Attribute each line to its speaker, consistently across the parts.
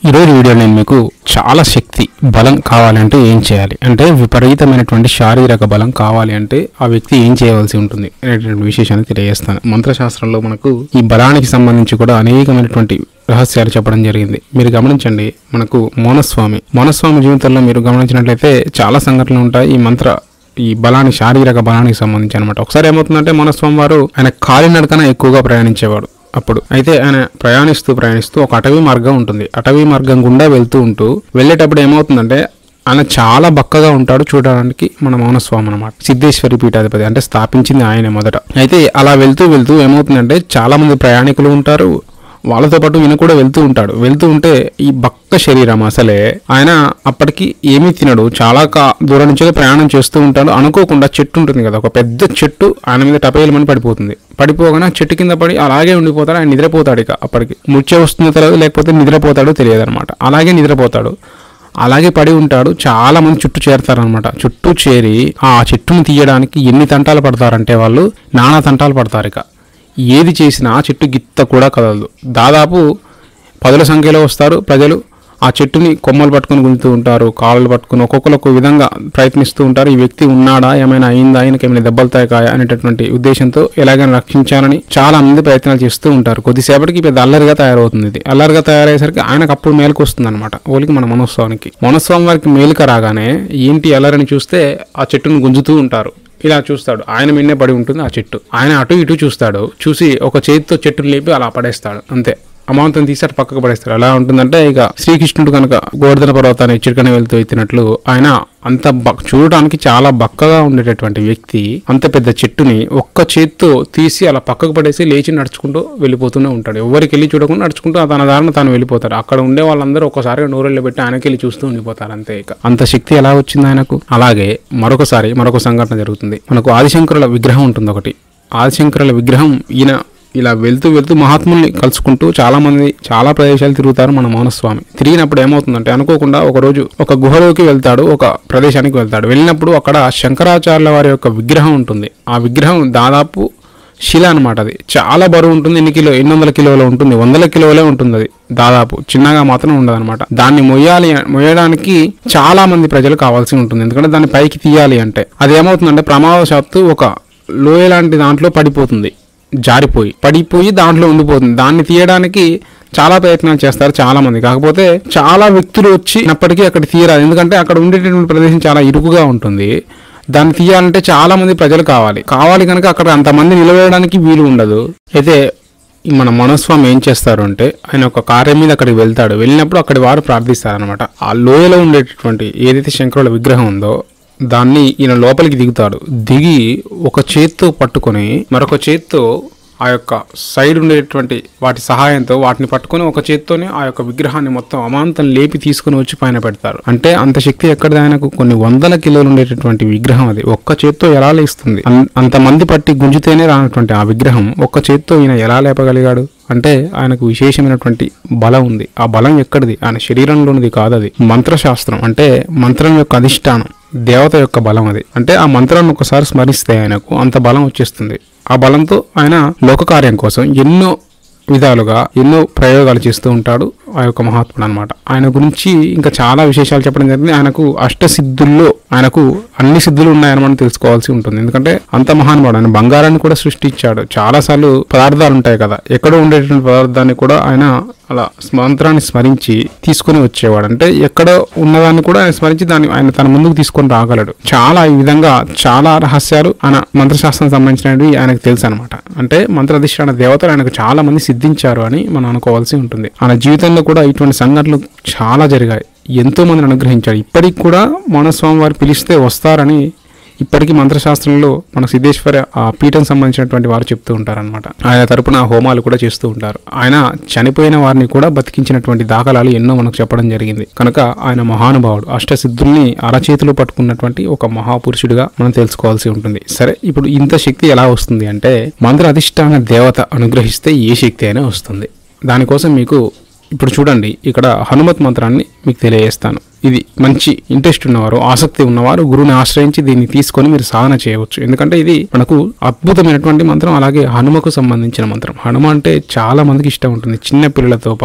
Speaker 1: ఈరోజు వీడియో నేను మీకు చాలా శక్తి బలం కావాలంటే ఏం చేయాలి అంటే విపరీతమైనటువంటి శారీరక బలం కావాలి అంటే ఆ వ్యక్తి ఏం చేయవలసి ఉంటుంది అనేటువంటి విశేషాన్ని తెలియజేస్తాను మంత్రశాస్త్రంలో మనకు ఈ బలానికి సంబంధించి కూడా అనేకమైనటువంటి రహస్యాలు చెప్పడం జరిగింది మీరు గమనించండి మనకు మోనస్వామి మోనస్వామి జీవితంలో మీరు గమనించినట్లయితే చాలా సంఘటనలు ఉంటాయి ఈ మంత్ర ఈ బలానికి శారీరక బలానికి సంబంధించి అనమాట ఒకసారి ఏమవుతుందంటే మోనస్వామి వారు ఆయన కాలినడకన ఎక్కువగా ప్రయాణించేవాడు అప్పుడు అయితే ఆయన ప్రయాణిస్తూ ప్రయాణిస్తూ ఒక అటవీ మార్గం ఉంటుంది అటవీ మార్గం గుండా వెళ్తూ ఉంటూ వెళ్ళేటప్పుడు ఏమవుతుందంటే ఆయన చాలా బక్కగా ఉంటాడు చూడడానికి మన మౌనస్వామి అనమాట సిద్ధేశ్వరి పీఠాధిపతి అంటే స్థాపించింది ఆయనే మొదట అయితే అలా వెళ్తూ వెళ్తూ ఏమవుతుందంటే చాలా మంది ప్రయాణికులు ఉంటారు వాళ్ళతో పాటు ఈయన కూడా వెళ్తూ ఉంటాడు వెళ్తూ ఉంటే ఈ బక్క శరీరం అసలే ఆయన అప్పటికి ఏమీ తినడు చాలా కా దూరం నుంచి ప్రయాణం చేస్తూ ఉంటాడు అనుకోకుండా చెట్టు ఉంటుంది కదా ఒక పెద్ద చెట్టు ఆయన మీద టపేలమని పడిపోతుంది పడిపోగానే ఆ చెట్టు కింద పడి అలాగే ఉండిపోతాడు ఆయన నిద్రపోతాడు ఇక అప్పటికి ముచ్చ వస్తుందో తెలియదు లేకపోతే నిద్రపోతాడో తెలియదు అనమాట అలాగే నిద్రపోతాడు అలాగే పడి ఉంటాడు చాలా మంది చుట్టూ చేరతారనమాట చుట్టూ చేరి ఆ చెట్టుని తీయడానికి ఎన్ని తంటాలు పడతారంటే వాళ్ళు నానా తంటాలు పడతారు ఇక ఏది చేసినా ఆ చెట్టు గిత్త కూడా కదలదు దాదాపు పదుల సంఖ్యలో వస్తారు ప్రజలు ఆ చెట్టుని కొమ్మలు పట్టుకొని గుంజుతూ ఉంటారు కాళ్ళు పట్టుకుని ఒక్కొక్కరు ఒక్కొక్క విధంగా ప్రయత్నిస్తూ ఉంటారు ఈ వ్యక్తి ఉన్నాడా ఏమైనా అయిందా ఆయనకి ఏమైనా దెబ్బలు తాకాయా అనేటటువంటి ఉద్దేశంతో ఎలాగైనా రక్షించాలని చాలా మంది ప్రయత్నాలు చేస్తూ ఉంటారు కొద్దిసేపటికి పెద్ద అల్లరిగా తయారవుతుంది ఇది అల్లరిగా తయారయ్యేసరికి ఆయనకు అప్పుడు మేలుకు వస్తుంది అనమాట ఓలికి మన మనోత్సవానికి మనోత్సవం వారికి మేలుక రాగానే ఏంటి అల్లరిని చూస్తే ఆ చెట్టును గుంజుతూ ఉంటారు ఇలా చూస్తాడు ఆయన మిన్నే పడి ఉంటుంది ఆ చెట్టు ఆయన అటు ఇటు చూస్తాడు చూసి ఒక చేతితో చెట్టును లేపి అలా పడేస్తాడు అంతే అమాంతం తీసి అటు పక్కకు పడేస్తాడు ఎలా ఉంటుందంటే ఇక శ్రీకృష్ణుడు కనుక గోవర్ధన పర్వతాన్ని ఎచ్చరికనే వెళ్తూ ఎత్తినట్లు ఆయన అంత బక్ చూడడానికి చాలా బక్కగా ఉండేటటువంటి వ్యక్తి అంత పెద్ద చెట్టుని ఒక్క చేత్తో తీసి అలా పక్కకు పడేసి లేచి నడుచుకుంటూ వెళ్ళిపోతూనే ఉంటాడు ఎవరికి వెళ్ళి చూడకుండా నడుచుకుంటూ తన దారిన తాను వెళ్ళిపోతాడు అక్కడ ఉండే వాళ్ళందరూ ఒకసారిగా నూరెళ్ళు పెట్టి ఆయనకి వెళ్ళి చూస్తూ ఉండిపోతారు అంతే ఇక అంత శక్తి ఎలా వచ్చింది ఆయనకు అలాగే మరొకసారి మరొక సంఘటన జరుగుతుంది మనకు ఆదిశంకరుల విగ్రహం ఉంటుంది ఒకటి ఆదిశంకరుల విగ్రహం ఈయన ఇలా వెళ్తూ వెళ్తూ మహాత్ముల్ని కలుసుకుంటూ చాలా మంది చాలా ప్రదేశాలు తిరుగుతారు మన మౌనస్వామి తిరిగినప్పుడు ఏమవుతుందంటే అనుకోకుండా ఒక రోజు ఒక గుహలోకి వెళ్తాడు ఒక ప్రదేశానికి వెళ్తాడు వెళ్ళినప్పుడు అక్కడ శంకరాచార్యుల వారి యొక్క విగ్రహం ఉంటుంది ఆ విగ్రహం దాదాపు శిల అనమాట అది చాలా బరువు ఉంటుంది ఎన్ని కిలో ఎన్ని వందల కిలోలు ఉంటుంది వందల కిలోలే ఉంటుంది అది దాదాపు చిన్నగా మాత్రం ఉండదు అనమాట దాన్ని మొయ్యాలి మొయ్యడానికి చాలా మంది ప్రజలు కావాల్సి ఉంటుంది ఎందుకంటే దాన్ని పైకి తీయాలి అంటే అది ఏమవుతుందంటే ప్రమాదవశాత్తు ఒక లోయ లాంటి దాంట్లో పడిపోతుంది జారిపోయి పడిపోయి దాంట్లో ఉండిపోతుంది దాన్ని తీయడానికి చాలా ప్రయత్నాలు చేస్తారు చాలా మంది కాకపోతే చాలా వ్యక్తులు వచ్చి అప్పటికీ అక్కడ తీయరాదు ఎందుకంటే అక్కడ ఉండేటటువంటి ప్రదేశం చాలా ఇరుకుగా ఉంటుంది దాన్ని తీయాలంటే చాలా మంది ప్రజలు కావాలి కావాలి కనుక అక్కడ అంతమంది నిలవేయడానికి వీలు ఉండదు అయితే ఈ మన మనస్వామి ఏం చేస్తారు అంటే ఆయన ఒక కార్యం మీద అక్కడికి వెళ్తాడు వెళ్ళినప్పుడు అక్కడి వారు ప్రార్థిస్తారనమాట ఆ లోయలో ఉండేటటువంటి ఏదైతే శంకరుల విగ్రహం ఉందో దాన్ని ఈయన లోపలికి దిగుతాడు దిగి ఒక చేత్తో పట్టుకొని మరొక చేత్తో ఆ యొక్క సైడ్ ఉండేటువంటి వాటి సహాయంతో వాటిని పట్టుకొని ఒక చేత్తోనే ఆ యొక్క విగ్రహాన్ని మొత్తం అమాంతం లేపి తీసుకుని వచ్చి పైన పెడతారు అంటే అంత శక్తి ఎక్కడిది ఆయనకు కొన్ని వందల కిలోలు ఉండేటటువంటి విగ్రహం అది ఒక్క చేత్తో ఎలా లేస్తుంది అన్- అంతమంది పట్టి గుంజితేనే రానటువంటి ఆ విగ్రహం ఒక్క చేత్తో ఈయన ఎలా లేపగలిగాడు అంటే ఆయనకు విశేషమైనటువంటి బలం ఉంది ఆ బలం ఎక్కడిది ఆయన శరీరంలోనిది కాదు అది మంత్రశాస్త్రం అంటే మంత్రం యొక్క అధిష్టానం దేవత యొక్క బలం అది అంటే ఆ మంత్రాన్ని ఒకసారి స్మరిస్తే ఆయనకు అంత బలం వచ్చేస్తుంది ఆ బలంతో ఆయన లోకకార్యం కోసం ఎన్నో విధాలుగా ఎన్నో ప్రయోగాలు చేస్తూ ఉంటాడు ఆ యొక్క మహాత్ముడు అనమాట ఆయన గురించి ఇంకా చాలా విశేషాలు చెప్పడం జరిగింది ఆయనకు అష్టసిద్ధుల్లో ఆయనకు అన్ని సిద్ధులు ఉన్నాయని మనం తెలుసుకోవాల్సి ఉంటుంది ఎందుకంటే అంత మహానుభావుడు ఆయన బంగారాన్ని కూడా సృష్టించాడు చాలాసార్లు పదార్థాలు ఉంటాయి కదా ఎక్కడో ఉండేటువంటి పదార్థాన్ని కూడా ఆయన అలా మంత్రాన్ని స్మరించి తీసుకొని వచ్చేవాడు అంటే ఎక్కడ ఉన్నదాన్ని కూడా ఆయన స్మరించి దాన్ని ఆయన తన ముందుకు తీసుకొని రాగలడు చాలా ఈ విధంగా చాలా రహస్యాలు ఆయన మంత్రశాస్త్రం సంబంధించినవి ఆయనకు తెలుసు అనమాట అంటే మంత్రాధిష్టాన దేవతలు ఆయనకు చాలా మంది సిద్ధించారు అని మనం అనుకోవాల్సి ఉంటుంది ఆయన జీవితంలో కూడా ఇటువంటి సంఘటనలు చాలా జరిగాయి ఎంతో మందిని అనుగ్రహించాడు ఇప్పటికి కూడా మనస్వామి వారు పిలిస్తే వస్తారని ఇప్పటికీ మంత్రశాస్త్రంలో మన సిద్ధేశ్వర ఆ పీఠం సంబంధించినటువంటి వారు చెప్తూ ఉంటారనమాట ఆయన తరపున హోమాలు కూడా చేస్తూ ఉంటారు ఆయన చనిపోయిన వారిని కూడా బతికించినటువంటి దాఖలాలు ఎన్నో మనకు చెప్పడం జరిగింది కనుక ఆయన మహానుభావుడు అష్టసిద్ధుల్ని అరచేతిలో పట్టుకున్నటువంటి ఒక మహాపురుషుడిగా మనం తెలుసుకోవాల్సి ఉంటుంది సరే ఇప్పుడు ఇంత శక్తి ఎలా వస్తుంది అంటే మంత్ర అధిష్టాన దేవత అనుగ్రహిస్తే ఏ శక్తి అయినా వస్తుంది దానికోసం మీకు ఇప్పుడు చూడండి ఇక్కడ హనుమత్ మంత్రాన్ని మీకు తెలియజేస్తాను ఇది మంచి ఇంట్రెస్ట్ ఉన్నవారు ఆసక్తి ఉన్నవారు గురువుని ఆశ్రయించి దీన్ని తీసుకొని మీరు సాధన చేయవచ్చు ఎందుకంటే ఇది మనకు అద్భుతమైనటువంటి మంత్రం అలాగే హనుమకు సంబంధించిన మంత్రం హనుమ అంటే చాలా మందికి ఇష్టం ఉంటుంది చిన్న పిల్లలతో పాటు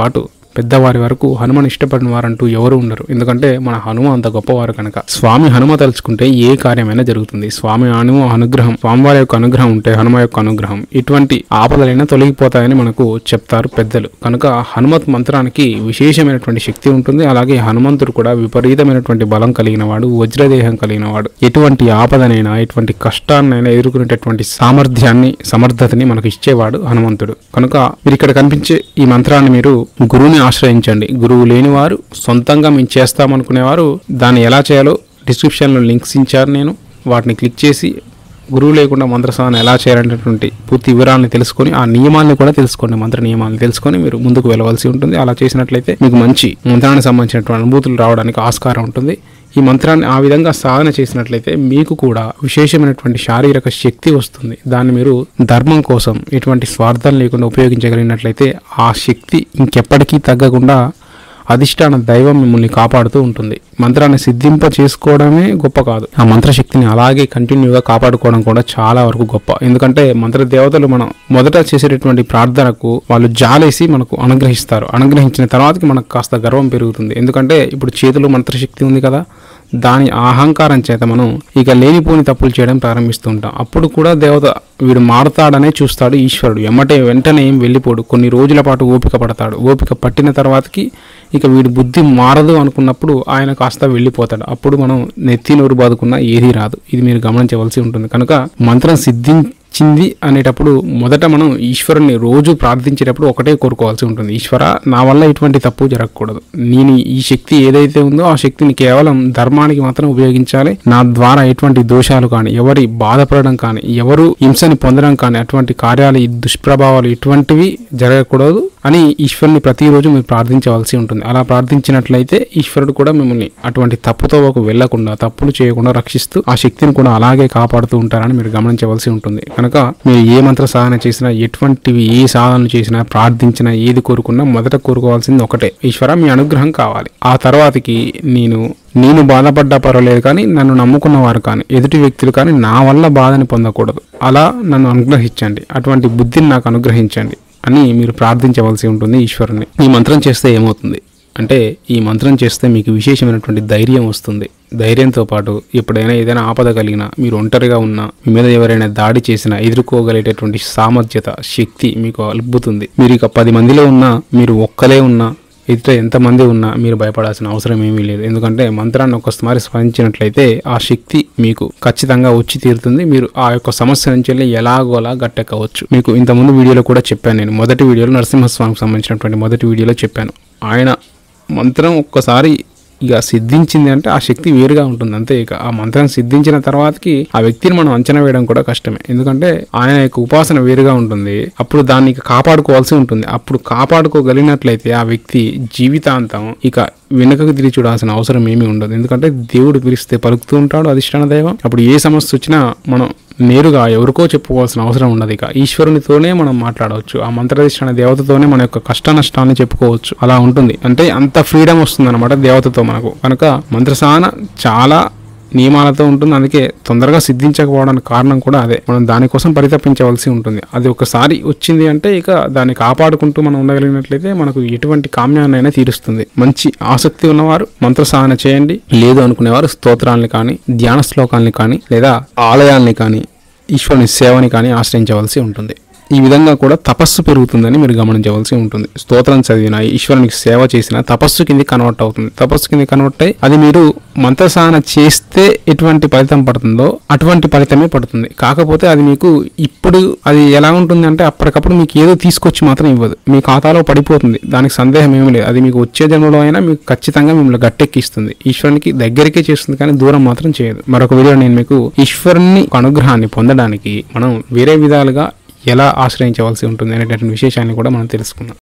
Speaker 1: పెద్దవారి వరకు హనుమని ఇష్టపడిన వారంటూ ఎవరు ఉండరు ఎందుకంటే మన హనుమ అంత గొప్పవారు కనుక స్వామి హనుమ తలుచుకుంటే ఏ కార్యమైనా జరుగుతుంది స్వామి హనుమ అనుగ్రహం స్వామివారి యొక్క అనుగ్రహం ఉంటే హనుమ యొక్క అనుగ్రహం ఇటువంటి ఆపదలైనా తొలగిపోతాయని మనకు చెప్తారు పెద్దలు కనుక హనుమత్ మంత్రానికి విశేషమైనటువంటి శక్తి ఉంటుంది అలాగే హనుమంతుడు కూడా విపరీతమైనటువంటి బలం కలిగిన వాడు వజ్రదేహం కలిగిన వాడు ఎటువంటి ఆపదనైనా ఎటువంటి కష్టాన్నైనా ఎదుర్కొనేటటువంటి సామర్థ్యాన్ని సమర్థతని మనకు ఇచ్చేవాడు హనుమంతుడు కనుక మీరు ఇక్కడ కనిపించే ఈ మంత్రాన్ని మీరు గురువుని ఆశ్రయించండి గురువు లేని వారు సొంతంగా మేము చేస్తామనుకునేవారు దాన్ని ఎలా చేయాలో డిస్క్రిప్షన్లో లింక్స్ ఇచ్చారు నేను వాటిని క్లిక్ చేసి గురువు లేకుండా మంత్ర సాధన ఎలా చేయాలనేటువంటి పూర్తి వివరాలను తెలుసుకొని ఆ నియమాలను కూడా తెలుసుకోండి మంత్ర నియమాలను తెలుసుకొని మీరు ముందుకు వెళ్ళవలసి ఉంటుంది అలా చేసినట్లయితే మీకు మంచి మంత్రానికి సంబంధించినటువంటి అనుభూతులు రావడానికి ఆస్కారం ఉంటుంది ఈ మంత్రాన్ని ఆ విధంగా సాధన చేసినట్లయితే మీకు కూడా విశేషమైనటువంటి శారీరక శక్తి వస్తుంది దాన్ని మీరు ధర్మం కోసం ఎటువంటి స్వార్థం లేకుండా ఉపయోగించగలిగినట్లయితే ఆ శక్తి ఇంకెప్పటికీ తగ్గకుండా అధిష్టాన దైవం మిమ్మల్ని కాపాడుతూ ఉంటుంది మంత్రాన్ని సిద్ధింప చేసుకోవడమే గొప్ప కాదు ఆ మంత్రశక్తిని అలాగే కంటిన్యూగా కాపాడుకోవడం కూడా చాలా వరకు గొప్ప ఎందుకంటే మంత్ర దేవతలు మనం మొదట చేసేటటువంటి ప్రార్థనకు వాళ్ళు జాలేసి మనకు అనుగ్రహిస్తారు అనుగ్రహించిన తర్వాతకి మనకు కాస్త గర్వం పెరుగుతుంది ఎందుకంటే ఇప్పుడు చేతిలో మంత్రశక్తి ఉంది కదా దాని అహంకారం చేత మనం ఇక లేనిపోని తప్పులు చేయడం ప్రారంభిస్తూ ఉంటాం అప్పుడు కూడా దేవత వీడు మారతాడనే చూస్తాడు ఈశ్వరుడు ఎమ్మటే వెంటనే ఏం వెళ్ళిపోడు కొన్ని రోజుల పాటు ఓపిక పడతాడు ఓపిక పట్టిన తర్వాతకి ఇక వీడి బుద్ధి మారదు అనుకున్నప్పుడు ఆయన కాస్త వెళ్ళిపోతాడు అప్పుడు మనం నెత్తి నోరు బాదుకున్నా ఏదీ రాదు ఇది మీరు గమనించవలసి ఉంటుంది కనుక మంత్రం సిద్ధించింది అనేటప్పుడు మొదట మనం ఈశ్వరుని రోజు ప్రార్థించేటప్పుడు ఒకటే కోరుకోవాల్సి ఉంటుంది ఈశ్వర నా వల్ల ఎటువంటి తప్పు జరగకూడదు నేను ఈ శక్తి ఏదైతే ఉందో ఆ శక్తిని కేవలం ధర్మానికి మాత్రం ఉపయోగించాలి నా ద్వారా ఎటువంటి దోషాలు కానీ ఎవరి బాధపడడం కానీ ఎవరు హింసని పొందడం కానీ అటువంటి కార్యాలు ఈ దుష్ప్రభావాలు ఇటువంటివి జరగకూడదు అని ఈశ్వరుని ప్రతిరోజు మీరు ప్రార్థించవలసి ఉంటుంది అలా ప్రార్థించినట్లయితే ఈశ్వరుడు కూడా మిమ్మల్ని అటువంటి తప్పుతోవకు వెళ్లకుండా తప్పులు చేయకుండా రక్షిస్తూ ఆ శక్తిని కూడా అలాగే కాపాడుతూ ఉంటారని మీరు గమనించవలసి ఉంటుంది కనుక మీరు ఏ మంత్ర సాధన చేసినా ఎటువంటివి ఏ సాధనలు చేసినా ప్రార్థించినా ఏది కోరుకున్నా మొదట కోరుకోవాల్సింది ఒకటే ఈశ్వర మీ అనుగ్రహం కావాలి ఆ తర్వాతకి నేను నేను బాధపడ్డా పర్వాలేదు కానీ నన్ను నమ్ముకున్న వారు కానీ ఎదుటి వ్యక్తులు కానీ నా వల్ల బాధని పొందకూడదు అలా నన్ను అనుగ్రహించండి అటువంటి బుద్ధిని నాకు అనుగ్రహించండి అని మీరు ప్రార్థించవలసి ఉంటుంది ఈశ్వరుని ఈ మంత్రం చేస్తే ఏమవుతుంది అంటే ఈ మంత్రం చేస్తే మీకు విశేషమైనటువంటి ధైర్యం వస్తుంది ధైర్యంతో పాటు ఎప్పుడైనా ఏదైనా ఆపద కలిగినా మీరు ఒంటరిగా ఉన్నా మీ మీద ఎవరైనా దాడి చేసినా ఎదుర్కోగలిగేటటువంటి సామర్థ్యత శక్తి మీకు అలుపుతుంది మీరు ఇక పది మందిలో ఉన్నా మీరు ఒక్కలే ఉన్నా ఇతర ఎంతమంది ఉన్నా మీరు భయపడాల్సిన అవసరం ఏమీ లేదు ఎందుకంటే మంత్రాన్ని ఒక్కసారి స్మరించినట్లయితే ఆ శక్తి మీకు ఖచ్చితంగా వచ్చి తీరుతుంది మీరు ఆ యొక్క సమస్య నుంచి వెళ్ళి ఎలాగోలా గట్టెక్కవచ్చు మీకు ఇంతకుముందు వీడియోలో కూడా చెప్పాను నేను మొదటి వీడియోలో నరసింహస్వామికి సంబంధించినటువంటి మొదటి వీడియోలో చెప్పాను ఆయన మంత్రం ఒక్కసారి ఇక సిద్ధించింది అంటే ఆ శక్తి వేరుగా ఉంటుంది అంతే ఇక ఆ మంత్రం సిద్ధించిన తర్వాతకి ఆ వ్యక్తిని మనం అంచనా వేయడం కూడా కష్టమే ఎందుకంటే ఆయన యొక్క ఉపాసన వేరుగా ఉంటుంది అప్పుడు దాన్ని ఇక కాపాడుకోవాల్సి ఉంటుంది అప్పుడు కాపాడుకోగలిగినట్లయితే ఆ వ్యక్తి జీవితాంతం ఇక వెనుకకు తిరిగి చూడాల్సిన అవసరం ఏమీ ఉండదు ఎందుకంటే దేవుడు పిలిస్తే పలుకుతూ ఉంటాడు అధిష్టాన దైవం అప్పుడు ఏ సమస్య వచ్చినా మనం నేరుగా ఎవరికో చెప్పుకోవాల్సిన అవసరం ఉండదు ఇక ఈశ్వరునితోనే మనం మాట్లాడవచ్చు ఆ మంత్రాధిష్టాన దేవతతోనే మన యొక్క కష్ట నష్టాన్ని చెప్పుకోవచ్చు అలా ఉంటుంది అంటే అంత ఫ్రీడమ్ వస్తుంది అనమాట దేవతతో మనకు కనుక మంత్రసాన చాలా నియమాలతో ఉంటుంది అందుకే తొందరగా సిద్ధించకపోవడానికి కారణం కూడా అదే మనం దానికోసం పరితపించవలసి ఉంటుంది అది ఒకసారి వచ్చింది అంటే ఇక దాన్ని కాపాడుకుంటూ మనం ఉండగలిగినట్లయితే మనకు ఎటువంటి కామ్యాన్నైనా తీరుస్తుంది మంచి ఆసక్తి ఉన్నవారు మంత్ర సాధన చేయండి లేదు అనుకునేవారు స్తోత్రాలని కానీ ధ్యాన శ్లోకాలని కానీ లేదా ఆలయాల్ని కానీ ఈశ్వరుని సేవని కానీ ఆశ్రయించవలసి ఉంటుంది ఈ విధంగా కూడా తపస్సు పెరుగుతుందని మీరు గమనించవలసి ఉంటుంది స్తోత్రం చదివిన ఈశ్వరునికి సేవ చేసిన తపస్సు కింద కన్వర్ట్ అవుతుంది తపస్సు కింద కన్వర్ట్ అయ్యి అది మీరు మంత్రసాధన చేస్తే ఎటువంటి ఫలితం పడుతుందో అటువంటి ఫలితమే పడుతుంది కాకపోతే అది మీకు ఇప్పుడు అది ఎలా ఉంటుంది అంటే అప్పటికప్పుడు మీకు ఏదో తీసుకొచ్చి మాత్రం ఇవ్వదు మీ ఖాతాలో పడిపోతుంది దానికి సందేహం ఏమీ లేదు అది మీకు వచ్చే జన్మలో అయినా మీకు ఖచ్చితంగా మిమ్మల్ని గట్టెక్కిస్తుంది ఈశ్వరునికి దగ్గరికే చేస్తుంది కానీ దూరం మాత్రం చేయదు మరొక వీడియో నేను మీకు ఈశ్వరుని అనుగ్రహాన్ని పొందడానికి మనం వేరే విధాలుగా ఎలా ఆశ్రయించవలసి ఉంటుంది అనేటటువంటి విశేషాన్ని కూడా మనం తెలుసుకుందాం